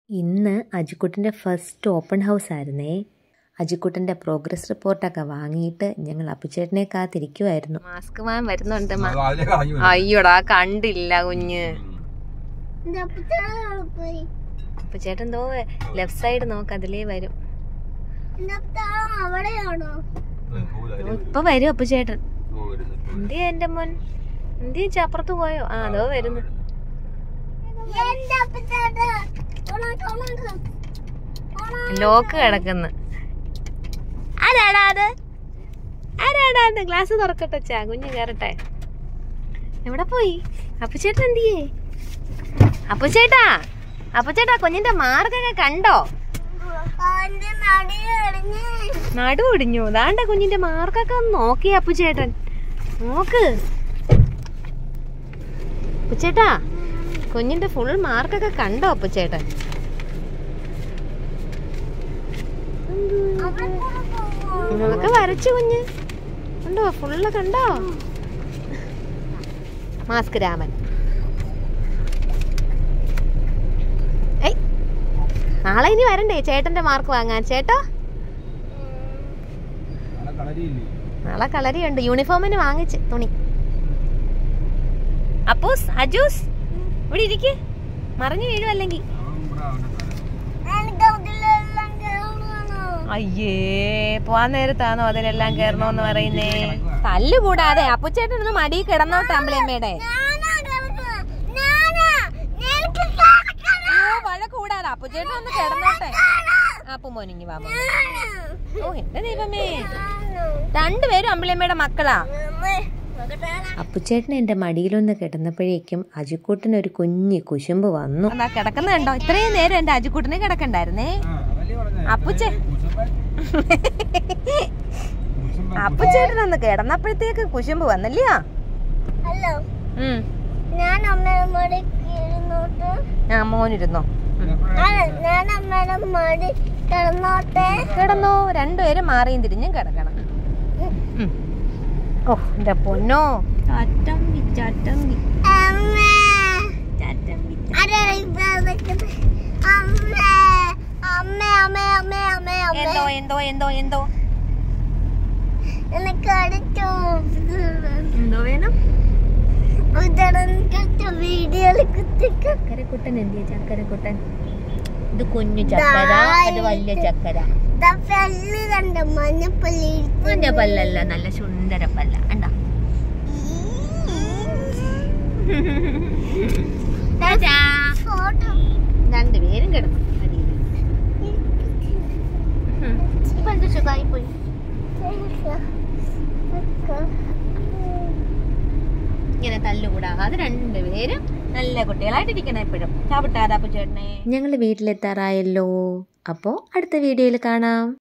ഇന്ന് അജിക്കുട്ടൻ്റെ first open house ആയിരുന്നേ അജിക്കുട്ടൻ്റെ progress റിപ്പോർട്ടൊക്കെ വാങ്ങിയിട്ട് ഞങ്ങൾ അപ്പുച്ചേട്ടനെ കാത്തിരിക്കുമായിരുന്നു മാസ്ക് മാൻ വരുന്നുണ്ട് മ- അത് അതിലെ കളഞ്ഞു വരും. അയ്യോടാ കണ്ടില്ല കുഞ്ഞ് ഉം. പോയി അപ്പൊ ചേട്ടൻ എന്തോ ലെഫ്റ്റ് സൈഡ് നോക്ക് അതിലേ വരും അവിടെയാണോ ഉം, പോവില്ല, അതിലെ വരും. ഇപ്പൊ വരും അപ്പൊ ചേട്ടൻ ഓ, വരുന്നു. എന്തിയാ എന്റെ മോൻ എന്തിയാ അപ്പുറത്ത് പോയോ ആ അതോ വരുന്നു എന്റെ അപ്പച്ചേട്ടാ ഉണക്ക് ഉണക്ക് ലോക്ക് കിടക്കുന്നു ആരാടാ അത് ആരാടാ അത് ഗ്ലാസ് തുറക്കട്ടെ ചാ കുഞ്ഞ് കയറട്ടെ എവിടെ പോയി അപ്പച്ചേട്ടൻ എന്തിയേ അപ്പച്ചേട്ടാ അപ്പച്ചേട്ടാ കുഞ്ഞിന്റെ മാർക്കൊക്കെ കണ്ടോ എന്റെ നടി എറിഞ്ഞ് നടു ഒടിഞ്ഞു ദാണ്ട കുഞ്ഞിന്റെ മാർക്കൊക്കെ ഒന്ന് നോക്കി അപ്പുചേട്ടൻ നോക്ക് അപ്പുച്ചേട്ടാ കുഞ്ഞിന്റെ ഫുൾ മാർക്കൊക്കെ കണ്ടോ അപ്പുച്ചേട്ടൻ അവിടെ പോവോ നിങ്ങളൊക്കെ വരച്ചു കുഞ്ഞ് കണ്ടോ ഫുള്ള് കണ്ടോ മാസ്ക് രാമൻ ഏയ് നാളെ ഇനി വരണ്ടേ ചേട്ടന്റെ മാർക്ക് വാങ്ങാൻ ചേട്ടോ നാളെ കളരിയില്ലേ? നാളെ കളരിയുണ്ട് യൂണിഫോമിന് വാങ്ങിച്ച് തുണി അപ്പൂസ് അജൂസ് ഇവിടെ ഇരിക്ക് മറിഞ്ഞു വീഴും അല്ലെങ്കിൽ അവൻ ഇവിടെ അവന്റെ തല. എനിക്ക് അതിലെല്ലാം കേറണോ അയ്യേ പോവാൻ നേരത്താണോ അതിലെല്ലാം കേറണോന്ന് പറയുന്നേ തല്ല് കൂടാതെ അപ്പുച്ചേട്ടൻ ഒന്ന് മടി കിടന്നോട്ടെ അമ്പലമ്മയുടെ ഞാനാ കിടക്കുക ഞാനാ നിനക്ക് കിടക്കണം വഴ കൂടാതെ അപ്പുച്ചേട്ടൻ ഒന്ന് കിടന്നോട്ടെ അപ്പു മോനിങ്ങി വാ മോനെ. ഓ എന്റെ ദൈവമേ രണ്ടുപേരും അമ്പലമ്മയുടെ മക്കളാ അപ്പുച്ചേട്ടൻ എൻ്റെ മടിയിലൊന്ന് കിടന്നപ്പോഴേക്കും അജിക്കുട്ടൻ ഒരു കുഞ്ഞി കുശുമ്പ് വന്നു അതാ കിടക്കുന്നുണ്ടോ ഇത്രയും നേരം എന്റെ അജിക്കുട്ടിനെ കിടക്കണ്ടായിരുന്നേ ആ, അതല്ലേ പറഞ്ഞേ. അപ്പുച്ചേ. കുശുമ്പൻ. കുശുമ്പൻ. അപ്പുച്ചേട്ടൻ ഒന്ന് കിടന്നപ്പോഴത്തേക്ക് കുശുമ്പ് വന്നില്ലയോ ഹലോ ഉം. ഞാൻ അമ്മയുടെ മടി ഇരുന്നോട്ട് ആ മോനിരുന്നോ അല്ല ഞാൻ അമ്മയുടെ മടി കിടന്നോട്ടെ കിടന്നോ രണ്ടുപേരും മാറിയും തിരിഞ്ഞും കിടക്കണം ഉം. ഓ എന്റെ പൊന്നോ ചാറ്റം വി, ചാറ്റം വി, അമ്മേ ചാറ്റം വി. ആരാണ് ഇപ്പൊ നിൽക്കുന്നത്? അമ്മേ അമ്മേ അമ്മേ അമ്മേ അമ്മേ എന്തോ അമ്മേ എന്തോ എന്തോ എന്തോ എനിക്ക് അടിച്ചു എന്തോ വേണം ഉദരനിക്കത്തെ വീഡിയോയിൽ കുത്തിക്ക ചക്കരക്കുട്ടൻ എന്തിയ ചക്കരക്കുട്ടൻ ഇത് കുഞ്ഞു ചക്കര അത് വലിയ ചക്കര ദാ പെല്ല് കണ്ട മഞ്ഞപ്പല്ലി കുഞ്ഞ പല്ലല്ല നല്ല സുന്ദര പല്ല കണ്ടോ ഫോട്ടോ രണ്ടുപേരും കിടന്നു അടിയിൽ ഇപ്പൊ എന്ത് സുഖമായി പോയി ഇങ്ങനെ തല്ലുകൂടാതെ രണ്ടുപേരും നല്ല കുട്ടികളായിട്ടിരിക്കണം എപ്പോഴും ചവിട്ടാതെ അപ്പൊ ചേട്ടനെ ഞങ്ങൾ വീട്ടിലെത്താറായല്ലോ അപ്പോൾ അടുത്ത വീഡിയോയിൽ കാണാം